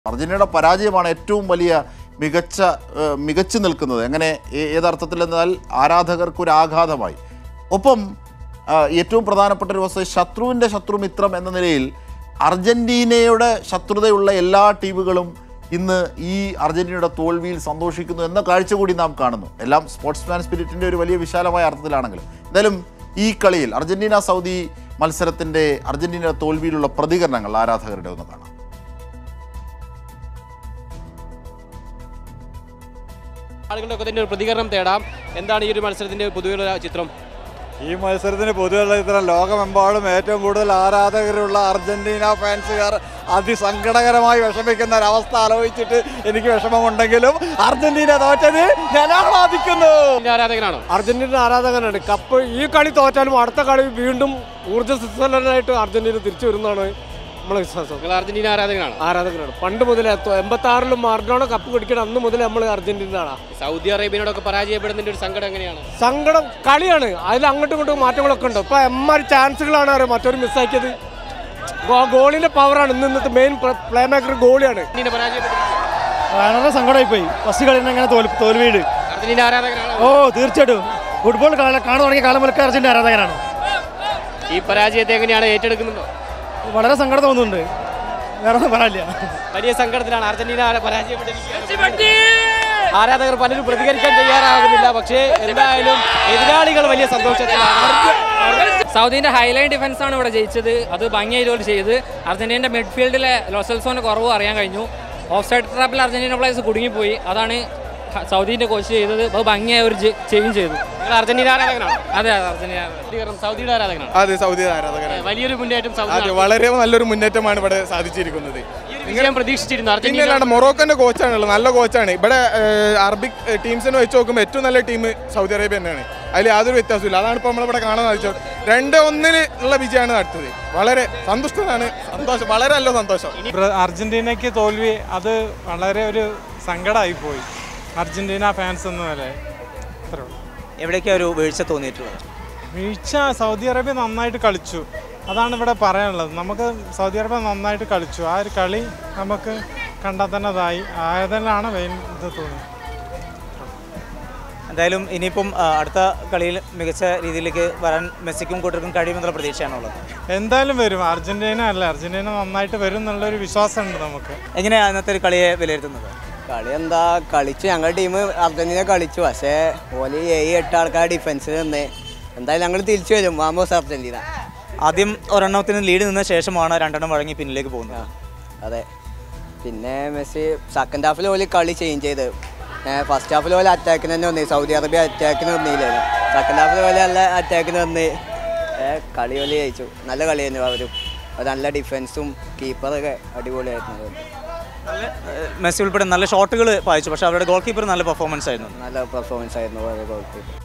അർജന്റീനയുടെ പരാജയമാണ് ഏറ്റവും വലിയ മികച്ച ഏഹ്, മികച്ചു നിൽക്കുന്നത് എങ്ങനെ ഏ- ഏതർത്ഥത്തിലെന്നാൽ ആരാധകർക്ക് ഒരു ആഘാതമായി ഒപ്പം ആ, ഏറ്റവും പ്രധാനപ്പെട്ട ഒരു വസ്തു ശത്രുവിൻ്റെ ശത്രുമിത്രം എന്ന നിലയിൽ അർജന്റീനയുടെ ശത്രുതയുള്ള എല്ലാ ടീമുകളും ഇന്ന് ഈ അർജന്റീനയുടെ തോൽവിയിൽ സന്തോഷിക്കുന്നു എന്ന കാഴ്ച കൂടി നാം കാണുന്നു എല്ലാം സ്പോർട്സ്മാൻ സ്പിരിറ്റിൻ്റെ ഒരു വലിയ വിശാലമായ അർത്ഥത്തിലാണെങ്കിലും എന്തായാലും ഈ കളിയിൽ അർജന്റീന സൗദി മത്സരത്തിൻ്റെ അർജന്റീനയുടെ തോൽവിയിലുള്ള പ്രതികരണങ്ങൾ ആരാധകരുടെ ഒന്ന് കാണാം ആളുകളുടെ ഒക്കെ തന്നെ ഒരു പ്രതികരണം തേടാം എന്താണ് ഈ ഒരു മത്സരത്തിന്റെ പൊതുവെയുള്ള ചിത്രം ഈ മത്സരത്തിന് പൊതുവെയുള്ള ചിത്രം ലോകമെമ്പാടും ഏറ്റവും കൂടുതൽ ആരാധകരുള്ള അർജന്റീന ഫാൻസുകാർ അതിസങ്കടകരമായി വിഷമിക്കുന്ന ഒരവസ്ഥ ആലോചിച്ചിട്ട് എനിക്ക് വിഷമമുണ്ടെങ്കിലും അർജന്റീന തോറ്റത് ഞാൻ ആഹ്ലാദിക്കുന്നു ഇതിന്റെ ആരാധകനാണോ അർജന്റീന ആരാധകനാണ് കപ്പ് ഈ കളി തോറ്റാലും അടുത്ത കളി വീണ്ടും ഊർജ്ജസ്വലനായിട്ട് അർജന്റീന തിരിച്ചു വരുന്നതാണ് നമ്മളെ വിശ്വാസം നിങ്ങൾ അർജന്റീന ആരാധകനാണോ ആരാധകനാണ് പണ്ട് മുതലേ എൺപത്തി ആറിലും മാർഡോണ കപ്പ് പിടിക്കണം അന്ന് മുതൽ നമ്മൾ അർജന്റീനയാണ് സൗദി അറേബ്യനോടൊക്കെ പരാജയപ്പെടുന്നതിന്റെ ഒരു സങ്കടം എങ്ങനെയാണ് സങ്കടം കളിയാണ് അതിൽ അങ്ങോട്ടും ഇങ്ങോട്ടും മാറ്റങ്ങളൊക്കെ ഉണ്ട് ഇപ്പൊ എമ്മാര് ചാൻസുകളാണ് അറിയാം മറ്റൊരു മിസ്സാക്കിയത് ഗോളിന്റെ പവറാണ് ഇന്ന് ഇന്നത്തെ മെയിൻ പ്ലേ മേക്കർ ഗോളിയാണ് അർജന്റീന പരാജയപ്പെട്ടു വളരെ സങ്കടമായി പോയി ഫസ്റ്റ് കളി അങ്ങനെ തോൽവീട് അർജന്റീന ആരാധകനാണോ ഓ തീർച്ചയായിട്ടും ഫുട്ബോൾ കാണാൻ തുടങ്ങിയ കാലം മുതൽക്ക് അർജന്റീന ആരാധകനാണ് ഈ പരാജയത്തെ എങ്ങനെയാണ് ഏറ്റെടുക്കുന്നുണ്ടോ വളരെ സങ്കടം തോന്നുന്നുണ്ട് വേറെ ഒന്നും പറയാനില്ല വലിയ സങ്കടത്തിലാണ് അർജന്റീന ആരാ- പരാജയപ്പെട്ടിരിക്കുകയാണ് ആരാധകർ പലരും പ്രതികരിക്കാൻ തയ്യാറാകുന്നില്ല പക്ഷേ എന്തായാലും എതിരാളികൾ വലിയ സന്തോഷത്തിലാണ് സൗദിന്റെ ഹൈലൈൻ ഡിഫൻസ് ആണ് ഇവിടെ ജയിച്ചത് അത് ഭംഗിയായിട്ട് ചെയ്ത് അർജന്റീനയുടെ മിഡ്ഫീൽഡിലെ ലോസൽസോന്റെ കുറവ് അറിയാൻ കഴിഞ്ഞു ഓഫ് സൈഡ് ട്രാപ്പിൽ അർജന്റീന പ്ലേയേഴ്സ് കുടുങ്ങിപ്പോയി അതാണ് ഹ- സൗദിന്റെ കോച്ച് ചെയ്തത് അത് ഭംഗിയായി ഒരു ചേഞ്ച് ചെയ്തു നിങ്ങൾ അർജന്റീന ആരാധകനാണ് അതെ അതെ അർജന്റീന പ്രതികരണം സൗദിയുടെ ആരാധകനാണ് അതെ സൗദി ആരാധകരാണ് വലിയൊരു മുന്നേറ്റം സൗദി അതെ വളരെ നല്ലൊരു മുന്നേറ്റമാണ് ഇവിടെ സാധിച്ചിരിക്കുന്നത് ഈ ഒരു വിജയം പ്രതീക്ഷിച്ചിരുന്നു പിന്നെ അർജന്റീന അല്ലാണ്ട് മൊറോക്കോന്റെ കോച്ചാണുള്ളത് നല്ല കോച്ചാണ് ഇവിടെ ഏഹ്, അറബിക് ഏഹ്, ടീംസിനെ വെച്ച് നോക്കുമ്പോൾ ഏറ്റവും നല്ല ടീം സൗദി അറേബ്യ തന്നെയാണ് അതിൽ യാതൊരു വ്യത്യാസമില്ല അതാണ് ഇപ്പോൾ നമ്മളിവിടെ കാണാൻ സാധിച്ചത് രണ്ട് ഒന്നിന് ഉള്ള വിജയമാണ് നടത്തത് വളരെ സന്തുഷ്ടനാണ് സന്തോഷം വളരെ നല്ല സന്തോഷം ബ്ര- അർജന്റീനയ്ക്ക് തോൽവി അത് വളരെ ഒരു സങ്കടമായി പോയി അർജന്റീന ഫാൻസ് എന്ന നിലയിൽ അത്രേ ഉള്ളൂ എവിടേക്കാണ് ഒരു വീഴ്ച തോന്നിയിട്ടുള്ളത് വീഴ്ച സൗദി അറേബ്യ നന്നായിട്ട് കളിച്ചു അതാണ് ഇവിടെ പറയാനുള്ളത് നമുക്ക് സൗദി അറേബ്യ നന്നായിട്ട് കളിച്ചു ആ ഒരു കളി നമുക്ക് കണ്ടാൽ തന്നെ ഇതായി ആയതിലാണ് മെയിൻ ഇത് തോന്നി എന്തായാലും ഇനിയിപ്പം ആ, അടുത്ത കളിയിൽ മികച്ച രീതിയിലേക്ക് വരാൻ മെസ്സിക്കും കൂട്ടർക്കും കഴിയുമെന്നുള്ള പ്രതീക്ഷയാണുള്ളത് എന്തായാലും വരും അർജന്റീന അല്ല അർജന്റീന നന്നായിട്ട് വരും എന്നുള്ളൊരു വിശ്വാസമുണ്ട് നമുക്ക് എങ്ങനെയാണ് അന്നത്തെ ഒരു കളിയെ വിലയിരുത്തുന്നത് കളി എന്താ കളിച്ചു ഞങ്ങളുടെ ടീം അർജന്റീന കളിച്ചു പക്ഷേ ഓല് ഏഴ് എട്ട് ആൾക്കാർ ഡിഫൻസിൽ നിന്ന് എന്തായാലും ഞങ്ങൾ തിരിച്ചു വരും വാമോസ് അർജന്റീന ആദ്യം ഒരെണ്ണത്തിന് ലീഡ് നിന്ന ശേഷമാണ് രണ്ടെണ്ണം വഴങ്ങി പിന്നിലേക്ക് പോകുന്നത് അതെ പിന്നെ മെസ്സി സെക്കൻഡ് ഹാഫിൽ ഓല് കളി ചേഞ്ച് ചെയ്ത് ഫസ്റ്റ് ഹാഫിൽ പോലെ അറ്റാക്കിന് തന്നെ വന്നേ സൗദി അറേബ്യ അറ്റാക്കിന് വന്നില്ലായിരുന്നു സെക്കൻഡ് ഹാഫിൽ പോലെ നല്ല അറ്റാക്കിന് വന്ന് ഏ, കളി പോലെ ജയിച്ചു നല്ല കളിയായിരുന്നു അവരും അത് നല്ല ഡിഫൻസും കീപ്പറൊക്കെ അടിപൊളിയായിരുന്നു നല്ല ഏഹ്, മെസ്സി ഉൾപ്പെടെ നല്ല ഷോട്ടുകൾ പായിച്ചു പക്ഷേ അവരുടെ ഗോൾ കീപ്പർ നല്ല പെർഫോമൻസ് ആയിരുന്നു നല്ല പെർഫോമൻസ് ആയിരുന്നു അവരുടെ ഗോൾ കീപ്പർ